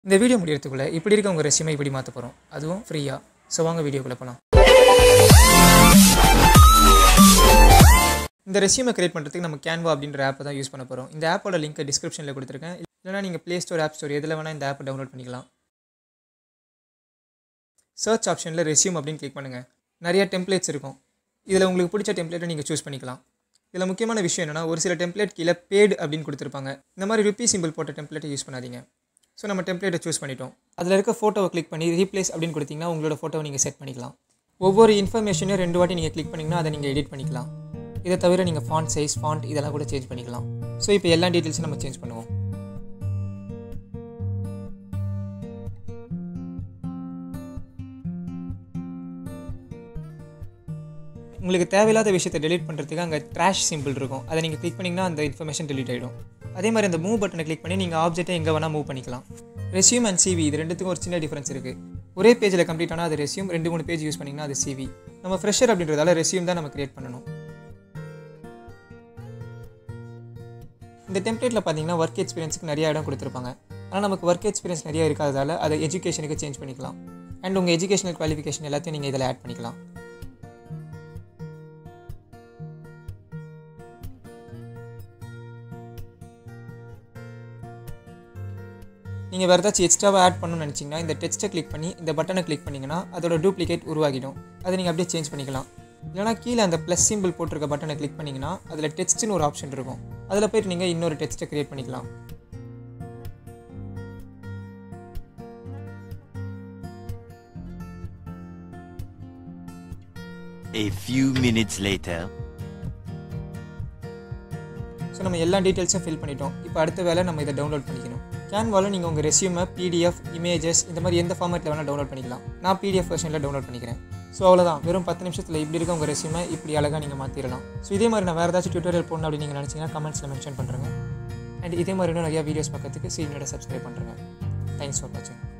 இந்த வீடியோ முடியறதுக்குள்ளே இப்படி இருக்க உங்கள் ரெசியூமை இப்படி மாற்ற போகிறோம் அதுவும் ஃப்ரீயாக ஸோ வாங்க வீடியோக்குள்ளே போகலாம் இந்த ரெசியூமை கிரியேட் பண்ணுறதுக்கு நம்ம கேன்வா அப்படின்ற ஆப்பை தான் யூஸ் பண்ண போகிறோம் இந்த ஆப்போட லிங்க்கை டிஸ்கிரிப்ஷனில் கொடுத்துருக்கேன் இல்லைனா நீங்கள் ப்ளே ஸ்டோர் ஆப் ஸ்டோர் எதில் வேணால் இந்த ஆப்பை டவுன்லோட் பண்ணிக்கலாம் சர்ச் ஆப்ஷனில் ரெசியூம் அப்படின்னு கிளிக் பண்ணுங்கள் நிறைய டெம்ப்ளேட்ஸ் இருக்கும் இதில் உங்களுக்கு பிடிச்ச டெம்ப்ளேட்டை நீங்கள் சூஸ் பண்ணிக்கலாம் இதில் முக்கியமான விஷயம் என்னென்னா ஒரு சில டெம்ப்ளேட் கீழே பேடு அப்படின்னு கொடுத்துருப்பாங்க இந்த மாதிரி ருப்பி சிம்பிள் போட்ட டெம்ப்ளேட்டை யூஸ் பண்ணாதீங்க ஸோ நம்ம டெம்ப்ளேட்டை சூஸ் பண்ணிட்டோம் அதில் இருக்க ஃபோட்டோவை கிளிக் பண்ணி ரீப்ளேஸ் அப்படின்னு கொடுத்தீங்கன்னா உங்களோட ஃபோட்டோவை நீங்கள் செட் பண்ணிக்கலாம் ஒவ்வொரு இன்ஃபர்மேஷனையும் ரெண்டு வாட்டி நீங்கள் கிளிக் பண்ணிங்கன்னா அதை நீங்கள் எடிட் பண்ணிக்கலாம் இதை தவிர நீங்கள் ஃபாண்ட் சைஸ் ஃபாண்ட் இதெல்லாம் கூட சேஞ்ச் பண்ணிக்கலாம் ஸோ இப்போ எல்லா டீட்டெயில்ஸும் நம்ம சேஞ்ச் பண்ணுவோம் உங்களுக்கு தேவையில்லாத விஷயத்தை டெலீட் பண்ணுறதுக்கு அங்கே ட்ராஷ் சிம்பிள் இருக்கும் அதை நீங்கள் கிளிக் பண்ணிங்கன்னா அந்த இன்ஃபர்மேஷன் டெலீட் ஆகிடும் அதே மாதிரி அந்த மூவ் பட்டனை கிளிக் பண்ணி நீங்கள் ஆப்ஜெக்ட்டை எங்கே வேணால் மூவ் பண்ணிக்கலாம் ரெசியூம் அண்ட் சிவி இது ரெண்டுத்துக்கும் ஒரு சின்ன டிஃப்ரென்ஸ் இருக்குது ஒரே பேஜில் கம்ப்ளீட் ஆனால் அது ரெசியூம் ரெண்டு மூணு பேஜ் யூஸ் பண்ணிங்கன்னா அது சிவி நம்ம ஃப்ரெஷர் அப்படின்றதால ரெசியூம் தான் நம்ம கிரியேட் பண்ணணும் இந்த டெம்ப்ளேட்டில் பார்த்தீங்கன்னா ஒர்க் எக்ஸ்பீரியன்ஸுக்கு நிறைய இடம் கொடுத்துருப்பாங்க ஆனால் நமக்கு ஒர்க் எக்ஸ்பீரியன்ஸ் நிறைய இருக்காததால் அதை எஜுகேஷனுக்கு சேஞ்ச் பண்ணிக்கலாம் அண்ட் உங்கள் எஜுகேஷனல் குவாலிஃபிகேஷன் எல்லாத்தையும் நீங்கள் இதில் ஆட் பண்ணிக்கலாம் நீங்கள் வேறு ஏதாச்சும் எக்ஸ்ட்ராவாக ஆட் பண்ணணும்னு நினச்சிங்கன்னா இந்த டெக்ஸ்ட்டை கிளிக் பண்ணி இந்த பட்டனை கிளிக் பண்ணிங்கன்னா அதோட டூப்ளிகேட் உருவாகிடும் அதை நீங்கள் அப்படியே சேஞ்ச் பண்ணிக்கலாம் இல்லைனா கீழே அந்த ப்ளஸ் சிம்பிள் போட்டிருக்க பட்டனை கிளிக் பண்ணிங்கன்னா அதில் டெக்ஸ்ட்னு ஒரு ஆப்ஷன் இருக்கும் அதில் போய்ட்டு நீங்கள் இன்னொரு டெக்ஸ்ட்டை க்ரியேட் பண்ணிக்கலாம் A few minutes later. So நம்ம எல்லா டீட்டெயில்ஸும் ஃபில் பண்ணிட்டோம் இப்போ அடுத்த வேலை நம்ம இதை டவுன்லோட் பண்ணிக்கணும் கேன்வாவில் நீங்கள் உங்கள் ரெசியூமை பிடிஎஃப் இமேஜஸ் இந்த மாதிரி எந்த ஃபார்மேட்டில் வேணால் டவுன்லோட் பண்ணிக்கலாம் நான் பிடிஎஃப் வெர்ஷனில் டவுன்லோட் பண்ணிக்கிறேன் ஸோ அவ்வளோதான் வெறும் பத்து நிமிஷத்தில் இப்படி இருக்க உங்கள் ரெசியூமை இப்படி அழகாக நீங்கள் மாற்றிடலாம் ஸோ இதே மாதிரி நான் வேறு ஏதாச்சும் டியூட்டோரியல் போடணும் அப்படின்னு நீங்கள் நினச்சிங்கன்னா கமெண்ட்ஸில் மென்ஷன் பண்ணுறேங்க அண்ட் இதே மாதிரி இன்னும் நிறையா வீடியோஸ் பார்க்கறதுக்கு சீனியோட சப்ஸ்கிரைப் பண்ணுறேங்க தேங்க்ஸ் ஃபார் வாட்சிங்